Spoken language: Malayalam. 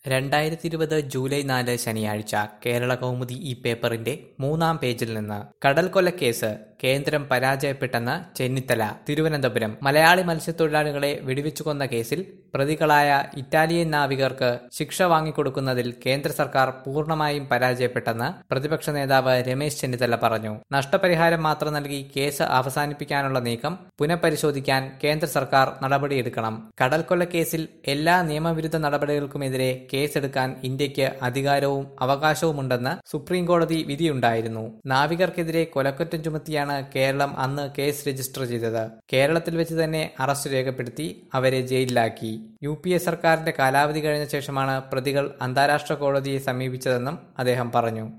രണ്ടായിരത്തി ഇരുപത് ജൂലൈ നാല് ശനിയാഴ്ച കേരള കൗമുദി ഈ പേപ്പറിന്റെ മൂന്നാം പേജിൽ നിന്ന് കടൽ കൊലക്കേസ് കേന്ദ്രം പരാജയപ്പെട്ടെന്ന് ചെന്നിത്തല തിരുവനന്തപുരം മലയാളി മത്സ്യത്തൊഴിലാളികളെ വെടിവെച്ചു കൊന്ന കേസിൽ പ്രതികളായ ഇറ്റാലിയൻ നാവികർക്ക് ശിക്ഷ വാങ്ങിക്കൊടുക്കുന്നതിൽ കേന്ദ്ര സർക്കാർ പൂർണ്ണമായും പരാജയപ്പെട്ടെന്ന് പ്രതിപക്ഷ നേതാവ് രമേശ് ചെന്നിത്തല പറഞ്ഞു നഷ്ടപരിഹാരം മാത്രം നൽകി കേസ് അവസാനിപ്പിക്കാനുള്ള നീക്കം പുനഃപരിശോധിക്കാൻ കേന്ദ്ര സർക്കാർ നടപടിയെടുക്കണം കടൽ കൊലക്കേസിൽ എല്ലാ നിയമവിരുദ്ധ നടപടികൾക്കുമെതിരെ കേസെടുക്കാൻ ഇന്ത്യക്ക് അധികാരവും അവകാശവുമുണ്ടെന്ന് സുപ്രീം കോടതി വിധിയുണ്ടായിരുന്നു നാവികർക്കെതിരെ കൊലക്കുറ്റം ചുമത്തിയാണ് കേരളം അന്ന് കേസ് രജിസ്റ്റർ ചെയ്തത് കേരളത്തിൽ വെച്ച് തന്നെ അറസ്റ്റ് രേഖപ്പെടുത്തി അവരെ ജയിലിലാക്കി യു പി എ സർക്കാരിന്റെ കാലാവധി കഴിഞ്ഞ ശേഷമാണ് പ്രതികൾ അന്താരാഷ്ട്ര കോടതിയെ സമീപിച്ചതെന്നും അദ്ദേഹം പറഞ്ഞു